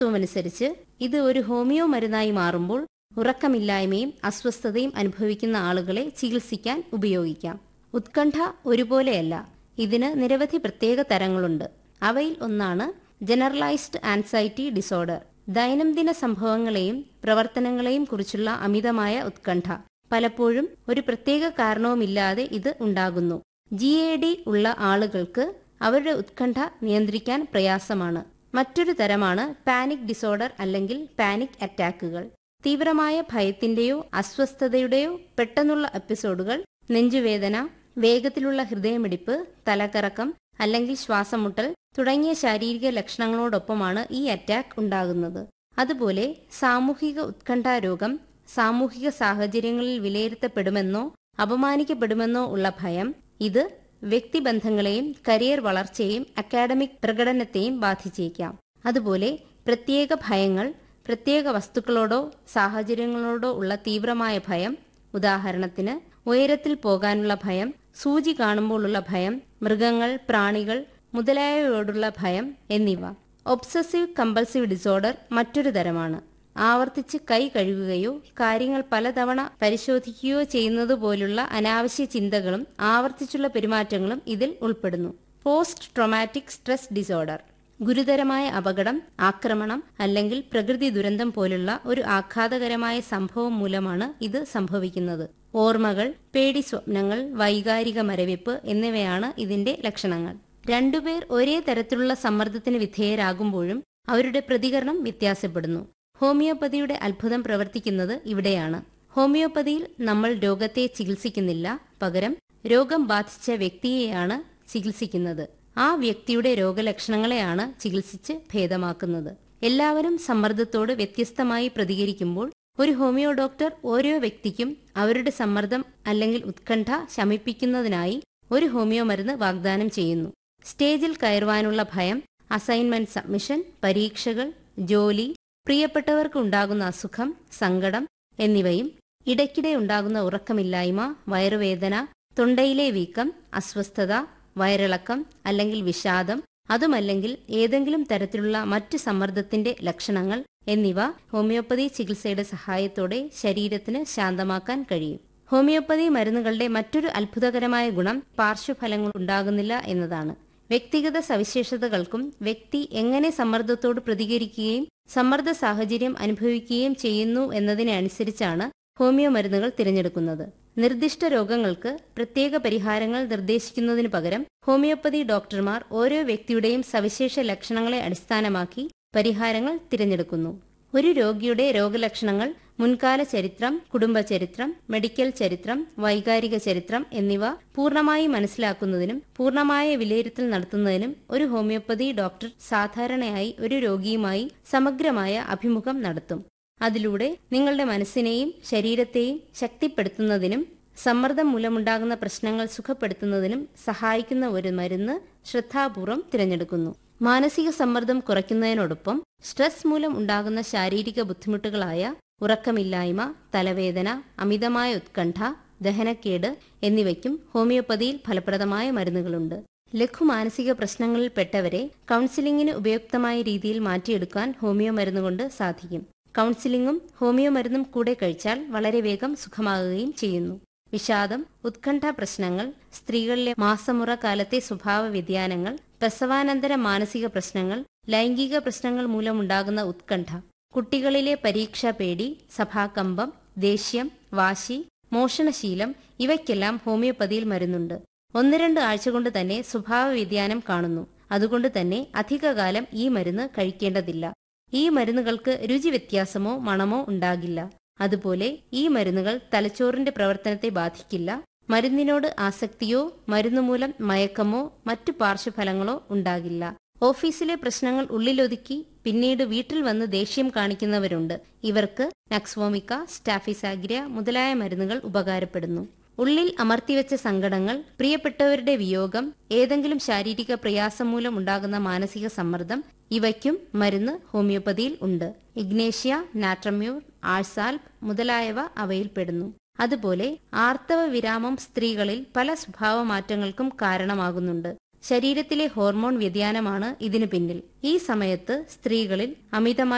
അനുസരിച്ച് ഇത് ഒരു ഹോമിയോ മരുന്നായി മാറുമ്പോൾ ഉറക്കമില്ലായ്മയും അസ്വസ്ഥതയും അനുഭവിക്കുന്ന ആളുകളെ ചികിത്സിക്കാൻ ഉപയോഗിക്കാം ഉത്കണ്ഠ ഒരുപോലെയല്ല ഇതിന് നിരവധി പ്രത്യേക തരങ്ങളുണ്ട് അവയിൽ ഒന്നാണ് ജനറലൈസ്ഡ് ആൻസൈറ്റി ഡിസോർഡർ ദൈനംദിന സംഭവങ്ങളെയും പ്രവർത്തനങ്ങളെയും കുറിച്ചുള്ള അമിതമായ ഉത്കണ്ഠ പലപ്പോഴും ഒരു പ്രത്യേക കാരണവുമില്ലാതെ ഇത് ഉണ്ടാകുന്നു ജി എ ഡി ഉള്ള ആളുകൾക്ക് അവരുടെ ഉത്കണ്ഠ നിയന്ത്രിക്കാൻ പ്രയാസമാണ് മറ്റൊരു തരമാണ് പാനിക് ഡിസോർഡർ അല്ലെങ്കിൽ പാനിക് അറ്റാക്കുകൾ തീവ്രമായ ഭയത്തിന്റെയോ അസ്വസ്ഥതയുടെയോ പെട്ടെന്നുള്ള എപ്പിസോഡുകൾ നെഞ്ചുവേദന വേഗത്തിലുള്ള ഹൃദയമിടിപ്പ് തലകറക്കം അല്ലെങ്കിൽ ശ്വാസമുട്ടൽ തുടങ്ങിയ ശാരീരിക ലക്ഷണങ്ങളോടൊപ്പമാണ് ഈ അറ്റാക്ക് ഉണ്ടാകുന്നത് അതുപോലെ സാമൂഹിക ഉത്കണ്ഠാ രോഗം സാമൂഹിക സാഹചര്യങ്ങളിൽ വിലയിരുത്തപ്പെടുമെന്നോ അപമാനിക്കപ്പെടുമെന്നോ ഉള്ള ഭയം ഇത് വ്യക്തിബന്ധങ്ങളെയും കരിയർ വളർച്ചയെയും അക്കാഡമിക് പ്രകടനത്തെയും ബാധിച്ചേക്കാം അതുപോലെ പ്രത്യേക ഭയങ്ങൾ പ്രത്യേക വസ്തുക്കളോടോ സാഹചര്യങ്ങളോടോ ഉള്ള തീവ്രമായ ഭയം ഉദാഹരണത്തിന് ഉയരത്തിൽ പോകാനുള്ള ഭയം സൂചി കാണുമ്പോഴുള്ള ഭയം മൃഗങ്ങൾ പ്രാണികൾ മുതലായവയോടുള്ള ഭയം എന്നിവ ഒബ്സസീവ് കമ്പൾസീവ് ഡിസോർഡർ മറ്റൊരു തരമാണ് ആവർത്തിച്ച് കൈ കഴുകുകയോ കാര്യങ്ങൾ പലതവണ പരിശോധിക്കുകയോ ചെയ്യുന്നത് പോലുള്ള അനാവശ്യ ചിന്തകളും ആവർത്തിച്ചുള്ള പെരുമാറ്റങ്ങളും ഇതിൽ ഉൾപ്പെടുന്നു പോസ്റ്റ് ട്രോമാറ്റിക് സ്ട്രെസ് ഡിസോർഡർ ഗുരുതരമായ അപകടം ആക്രമണം അല്ലെങ്കിൽ പ്രകൃതി ദുരന്തം പോലുള്ള ഒരു ആഘാതകരമായ സംഭവം മൂലമാണ് ഇത് സംഭവിക്കുന്നത് ഓർമ്മകൾ പേടി സ്വപ്നങ്ങൾ വൈകാരിക മരവിപ്പ് എന്നിവയാണ് ഇതിന്റെ ലക്ഷണങ്ങൾ രണ്ടുപേർ ഒരേ തരത്തിലുള്ള സമ്മർദ്ദത്തിന് വിധേയരാകുമ്പോഴും അവരുടെ പ്രതികരണം വ്യത്യാസപ്പെടുന്നു ഹോമിയോപ്പതിയുടെ അത്ഭുതം പ്രവർത്തിക്കുന്നത് ഇവിടെയാണ് ഹോമിയോപ്പതിയിൽ നമ്മൾ രോഗത്തെ ചികിത്സിക്കുന്നില്ല പകരം രോഗം ബാധിച്ച വ്യക്തിയെയാണ് ചികിത്സിക്കുന്നത് ആ വ്യക്തിയുടെ രോഗലക്ഷണങ്ങളെയാണ് ചികിത്സിച്ച് ഭേദമാക്കുന്നത് എല്ലാവരും സമ്മർദ്ദത്തോട് വ്യത്യസ്തമായി പ്രതികരിക്കുമ്പോൾ ഒരു ഹോമിയോ ഡോക്ടർ ഓരോ വ്യക്തിക്കും അവരുടെ സമ്മർദ്ദം അല്ലെങ്കിൽ ഉത്കണ്ഠ ശമിപ്പിക്കുന്നതിനായി ഒരു ഹോമിയോ മരുന്ന് വാഗ്ദാനം ചെയ്യുന്നു സ്റ്റേജിൽ കയറുവാനുള്ള ഭയം അസൈൻമെന്റ് സബ്മിഷൻ പരീക്ഷകൾ ജോലി പ്രിയപ്പെട്ടവർക്ക് ഉണ്ടാകുന്ന അസുഖം സങ്കടം എന്നിവയും ഇടയ്ക്കിടെ ഉണ്ടാകുന്ന ഉറക്കമില്ലായ്മ വയറുവേദന തൊണ്ടയിലെ വീക്കം അസ്വസ്ഥത വയറിളക്കം അല്ലെങ്കിൽ വിഷാദം അതുമല്ലെങ്കിൽ ഏതെങ്കിലും തരത്തിലുള്ള മറ്റു സമ്മർദ്ദത്തിന്റെ ലക്ഷണങ്ങൾ എന്നിവ ഹോമിയോപ്പതി ചികിത്സയുടെ സഹായത്തോടെ ശരീരത്തിന് ശാന്തമാക്കാൻ കഴിയും ഹോമിയോപ്പതി മരുന്നുകളുടെ മറ്റൊരു അത്ഭുതകരമായ ഗുണം പാർശ്വഫലങ്ങൾ ഉണ്ടാകുന്നില്ല എന്നതാണ് വ്യക്തിഗത സവിശേഷതകൾക്കും വ്യക്തി എങ്ങനെ സമ്മർദ്ദത്തോട് പ്രതികരിക്കുകയും സമ്മർദ്ദ സാഹചര്യം അനുഭവിക്കുകയും ചെയ്യുന്നു എന്നതിനെ അനുസരിച്ചാണ് ഹോമിയോ മരുന്നുകൾ തിരഞ്ഞെടുക്കുന്നത് നിർദ്ദിഷ്ട രോഗങ്ങൾക്ക് പ്രത്യേക പരിഹാരങ്ങൾ നിർദ്ദേശിക്കുന്നതിനു പകരം ഹോമിയോപ്പതി ഡോക്ടർമാർ ഓരോ വ്യക്തിയുടെയും സവിശേഷ ലക്ഷണങ്ങളെ അടിസ്ഥാനമാക്കി പരിഹാരങ്ങൾ തിരഞ്ഞെടുക്കുന്നു ഒരു രോഗിയുടെ രോഗലക്ഷണങ്ങൾ മുൻകാല ചരിത്രം കുടുംബ ചരിത്രം മെഡിക്കൽ ചരിത്രം വൈകാരിക ചരിത്രം എന്നിവ പൂർണ്ണമായി മനസ്സിലാക്കുന്നതിനും പൂർണ്ണമായ വിലയിരുത്തൽ നടത്തുന്നതിനും ഒരു ഹോമിയോപ്പതി ഡോക്ടർ സാധാരണയായി ഒരു രോഗിയുമായി സമഗ്രമായ അഭിമുഖം നടത്തും അതിലൂടെ നിങ്ങളുടെ മനസ്സിനെയും ശരീരത്തെയും ശക്തിപ്പെടുത്തുന്നതിനും സമ്മർദ്ദം മൂലമുണ്ടാകുന്ന പ്രശ്നങ്ങൾ സുഖപ്പെടുത്തുന്നതിനും സഹായിക്കുന്ന ഒരു മരുന്ന് ശ്രദ്ധാപൂർവം തിരഞ്ഞെടുക്കുന്നു മാനസിക സമ്മർദ്ദം കുറയ്ക്കുന്നതിനോടൊപ്പം സ്ട്രെസ് മൂലം ഉണ്ടാകുന്ന ശാരീരിക ബുദ്ധിമുട്ടുകളായ ഉറക്കമില്ലായ്മ തലവേദന അമിതമായ ഉത്കണ്ഠ ദഹനക്കേട് എന്നിവയ്ക്കും ഹോമിയോപ്പതിയിൽ ഫലപ്രദമായ മരുന്നുകളുണ്ട് ലഘു മാനസിക പ്രശ്നങ്ങളിൽപ്പെട്ടവരെ കൗൺസിലിംഗിന് ഉപയുക്തമായ രീതിയിൽ മാറ്റിയെടുക്കാൻ ഹോമിയോ മരുന്നുകൊണ്ട് സാധിക്കും കൗൺസിലിംഗും ഹോമിയോ മരുന്നും കൂടെ കഴിച്ചാൽ വളരെ വേഗം സുഖമാകുകയും ചെയ്യുന്നു വിഷാദം ഉത്കണ്ഠ പ്രശ്നങ്ങൾ സ്ത്രീകളിലെ മാസമുറ കാലത്തെ സ്വഭാവ വ്യതിയാനങ്ങൾ പ്രസവാനന്തര മാനസിക പ്രശ്നങ്ങൾ ലൈംഗിക പ്രശ്നങ്ങൾ മൂലമുണ്ടാകുന്ന ഉത്കണ്ഠ കുട്ടികളിലെ പരീക്ഷാ പേടി സഭാകമ്പം ദേഷ്യം വാശി മോഷണശീലം ഇവയ്ക്കെല്ലാം ഹോമിയോപ്പതിയിൽ മരുന്നുണ്ട് ഒന്ന് രണ്ട് ആഴ്ച കൊണ്ട് തന്നെ സ്വഭാവ വ്യതിയാനം കാണുന്നു അതുകൊണ്ട് തന്നെ അധികകാലം ഈ മരുന്ന് കഴിക്കേണ്ടതില്ല ഈ മരുന്നുകൾക്ക് രുചി വ്യത്യാസമോ മണമോ ഉണ്ടാകില്ല അതുപോലെ ഈ മരുന്നുകൾ തലച്ചോറിന്റെ പ്രവർത്തനത്തെ ബാധിക്കില്ല മരുന്നിനോട് ആസക്തിയോ മരുന്നുമൂലം മയക്കമോ മറ്റു പാർശ്വഫലങ്ങളോ ഉണ്ടാകില്ല ഓഫീസിലെ പ്രശ്നങ്ങൾ ഉള്ളിലൊതുക്കി പിന്നീട് വീട്ടിൽ വന്ന് ദേഷ്യം കാണിക്കുന്നവരുണ്ട് ഇവർക്ക് നക്സ്വോമിക്ക സ്റ്റാഫിസാഗ്രിയ മുതലായ മരുന്നുകൾ ഉപകാരപ്പെടുന്നു ഉള്ളിൽ അമർത്തിവെച്ച സങ്കടങ്ങൾ പ്രിയപ്പെട്ടവരുടെ വിയോഗം ഏതെങ്കിലും ശാരീരിക പ്രയാസം മൂലം ഉണ്ടാകുന്ന മാനസിക സമ്മർദ്ദം ഇവയ്ക്കും മരുന്ന് ഹോമിയോപ്പതിയിൽ ഉണ്ട് ഇഗ്നേഷ്യ നാട്രമ്യൂർ ആഴ്സാൽപ് മുതലായവ അവയിൽപ്പെടുന്നു അതുപോലെ ആർത്തവ വിരാമം സ്ത്രീകളിൽ പല സ്വഭാവ മാറ്റങ്ങൾക്കും കാരണമാകുന്നുണ്ട് ശരീരത്തിലെ ഹോർമോൺ വ്യതിയാനമാണ് ഇതിനു പിന്നിൽ ഈ സമയത്ത് സ്ത്രീകളിൽ അമിതമായ